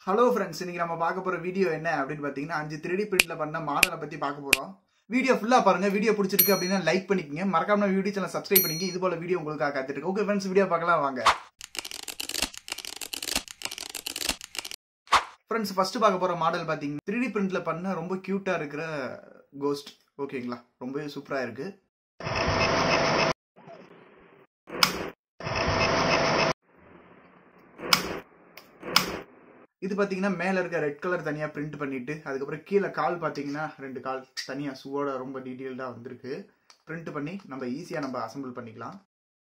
hello friends இன்னைக்கு நம்ம பார்க்க போற வீடியோ என்ன அப்படின்னு பார்த்தீங்கன்னா அஞ்சு த்ரீ பிரிண்ட்ல பண்ண மாடலை பத்தி பார்க்க போறோம் வீடியோ ஃபுல்லா பாருங்க வீடியோ பிடிச்சிருக்கு அப்படின்னா லைக் பண்ணிக்கங்க மறக்காம வீடியோ சேனல் சப்ஸ்கிரைப் பண்ணிங்க இது போல வீடியோ உங்களுக்காக காத்துட்டு இருக்கு ஓகே ஃப்ரெண்ட்ஸ் வீடியோ பார்க்கலாம் வாங்க ஃப்ரெண்ட்ஸ் ஃபர்ஸ்ட் பார்க்க போற மாடல் பார்த்தீங்கன்னா த்ரீ பிரிண்ட்ல பண்ண ரொம்ப கியூட்டா இருக்கிற கோஸ்ட் ஓகேங்களா ரொம்பவே சூப்பரா இருக்கு இது பார்த்தீங்கன்னா மேலே இருக்க ரெட் கலர் தனியாக பிரிண்ட் பண்ணிட்டு அதுக்கப்புறம் கீழே கால் பார்த்தீங்கன்னா ரெண்டு கால் தனியாக ஷூவோட ரொம்ப டீட்டெயில்டாக வந்திருக்கு பிரிண்ட் பண்ணி நம்ம ஈஸியாக நம்ம அசம்பிள் பண்ணிக்கலாம்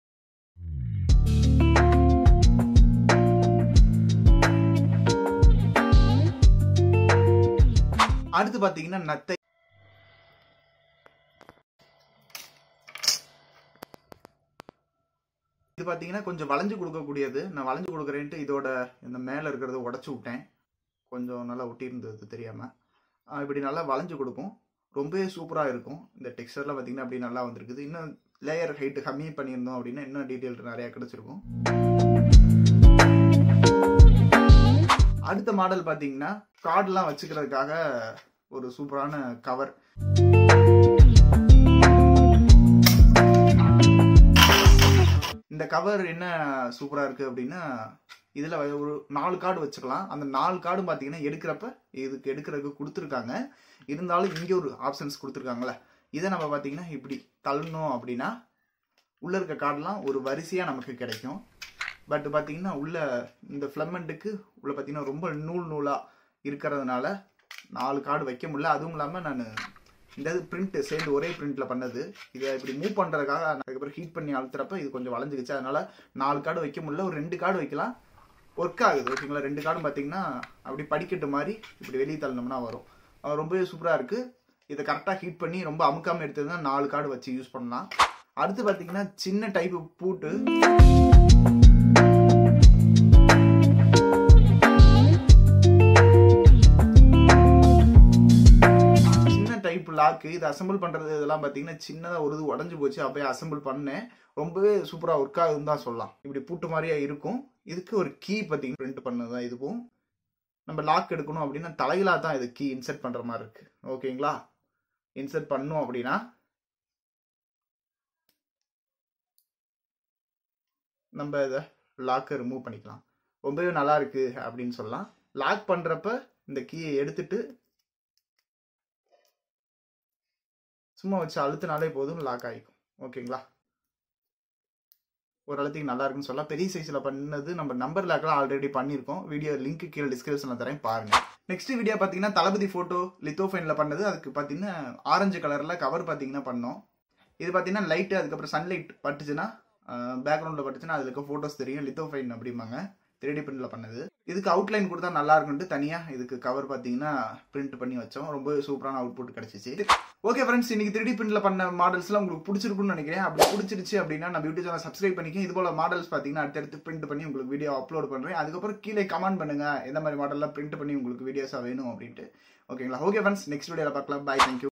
அடுத்து பார்த்தீங்கன்னா நத்தை இது பார்த்தீங்கன்னா கொஞ்சம் வளைஞ்சு கொடுக்கக்கூடியது நான் வளைஞ்சு கொடுக்குறேன்ட்டு இதோட இந்த மேலே இருக்கிறத உடச்சி விட்டேன் கொஞ்சம் நல்லா ஒட்டியிருந்தது தெரியாமல் இப்படி நல்லா வளைஞ்சு கொடுக்கும் ரொம்பவே சூப்பராக இருக்கும் இந்த டெக்ஸ்டரில் பார்த்தீங்கன்னா அப்படி நல்லா வந்திருக்குது இன்னும் லேயர் ஹைட்டு கம்மி பண்ணியிருந்தோம் அப்படின்னா இன்னும் டீட்டெயில் நிறையா கிடச்சிருக்கும் அடுத்த மாடல் பார்த்தீங்கன்னா கார்டெலாம் வச்சுக்கிறதுக்காக ஒரு சூப்பரான கவர் இந்த கவர் என்ன சூப்பராக இருக்குது அப்படின்னா இதில் ஒரு நாலு கார்டு வச்சுக்கலாம் அந்த நாலு கார்டு பார்த்தீங்கன்னா எடுக்கிறப்ப இதுக்கு எடுக்கிறதுக்கு கொடுத்துருக்காங்க இருந்தாலும் இங்கே ஒரு ஆப்ஷன்ஸ் கொடுத்துருக்காங்களே இதை நம்ம பார்த்தீங்கன்னா இப்படி தள்ளணும் அப்படின்னா உள்ளே இருக்க கார்டெலாம் ஒரு வரிசையாக நமக்கு கிடைக்கும் பட் பார்த்தீங்கன்னா உள்ள இந்த ஃப்ளமெண்ட்டுக்கு உள்ள பார்த்தீங்கன்னா ரொம்ப நூல் நூலாக இருக்கிறதுனால நாலு கார்டு வைக்க முடியல அதுவும் இல்லாமல் நான் இந்த இது பிரிண்ட் சேர்ந்து ஒரே பிரிண்ட்ல பண்ணது இதை இப்படி மூவ் பண்றதுக்காக அதுக்கப்புறம் ஹீட் பண்ணி அழுத்துறப்ப இது கொஞ்சம் வளைஞ்சிக்கிச்சு அதனால நாலு கார்டு வைக்க முடியல ஒரு ரெண்டு கார்டு வைக்கலாம் ஒர்க் ஆகுது ஓகேங்களா ரெண்டு கார்டும் பார்த்தீங்கன்னா அப்படி படிக்கட்டு மாதிரி இப்படி வெளியே தள்ளணும்னா வரும் ரொம்பவே சூப்பராக இருக்கு இதை கரெக்டாக ஹீட் பண்ணி ரொம்ப அமுக்காமல் எடுத்ததுன்னா நாலு கார்டு வச்சு யூஸ் பண்ணலாம் அடுத்து பார்த்தீங்கன்னா சின்ன டைப்பு பூட்டு டைப் லாக்கு இது அசம்பிள் பண்ணுறது இதெல்லாம் பார்த்தீங்கன்னா சின்னதாக ஒரு இது உடஞ்சி போச்சு அப்படியே அசம்பிள் பண்ணேன் ரொம்பவே சூப்பராக ஒர்க் ஆகுதுன்னு தான் சொல்லலாம் இப்படி பூட்டு மாதிரியா இருக்கும் இதுக்கு ஒரு கீ பார்த்தீங்கன்னா பிரிண்ட் பண்ணது தான் இதுக்கும் நம்ம லாக் எடுக்கணும் அப்படின்னா தலையிலா தான் இது கீ இன்செர்ட் பண்ணுற மாதிரி இருக்கு ஓகேங்களா இன்செர்ட் பண்ணோம் அப்படின்னா நம்ம இதை லாக்கை ரிமூவ் பண்ணிக்கலாம் ரொம்பவே நல்லா இருக்கு அப்படின்னு சொல்லலாம் லாக் பண்ணுறப்ப இந்த கீயை எடுத்துட்டு சும்மா வச்சு அழுத்தினாலே போதும் லாக் ஆகிக்கும் ஓகேங்களா ஒரு அழுத்திக்கு நல்லா இருக்குன்னு சொல்லலாம் பெரிய சைஸில் பண்ணது நம்ம நம்பர் லாக்லாம் ஆல்ரெடி பண்ணியிருக்கோம் வீடியோ லிங்க் கீழே டிஸ்கிரிப்ஷனில் தரேன் பாருங்க நெக்ஸ்ட் வீடியோ பார்த்தீங்கன்னா தளபதி ஃபோட்டோ லித்தோஃபைனில் பண்ணது அதுக்கு பார்த்தீங்கன்னா ஆரஞ்சு கலரில் கவர் பார்த்தீங்கன்னா பண்ணோம் இது பார்த்தீங்கன்னா லைட்டு அதுக்கப்புறம் சன்லைட் பட்டுச்சுன்னா பேக்ரவுண்டில் பட்டுச்சுன்னா அதில் இருக்க ஃபோட்டோஸ் தெரியும் லித்தோஃபைன் அப்படிம்பாங்க த்ரீ டி பிரிண்ட்ல பண்ணது இதுக்கு அவுட்லைன் கொடுத்தா நல்லா இருக்குன்ட்டு தனியாக இதுக்கு கவர் பார்த்தீங்கன்னா பிரிண்ட் பண்ணி வச்சோம் ரொம்ப சூப்பரான அவுட்புட் கிடைச்சிச்சு ஓகே ஃப்ரெண்ட்ஸ் இன்னைக்கு த்ரீ டி பிரிண்ட்ல பண்ண மாடல்ஸ்லாம் உங்களுக்கு பிடிச்சிருக்குன்னு நினைக்கிறேன் அப்படி பிடிச்சிருச்சு அப்படின்னா நம்ம யூடியூப் சேனல் சப்ஸ்கிரைப் பண்ணிக்க இது போல மாடல்ஸ் பார்த்தீங்கன்னா அடுத்தடுத்து பிரிண்ட் பண்ணி உங்களுக்கு வீடியோ அப்லோட் பண்ணுறேன் அதுக்கப்புறம் கீழே கமெண்ட் பண்ணுங்க எந்த மாதிரி மாடல்லாம் பிரிண்ட் பண்ணி உங்களுக்கு வீடியோஸாக வேணும் அப்படின்ட்டு ஓகேங்களா ஓகே ஃப்ரெண்ட்ஸ் நெக்ஸ்ட் வீடியோவில் பார்க்கலாம் பாய் தேங்க்யூ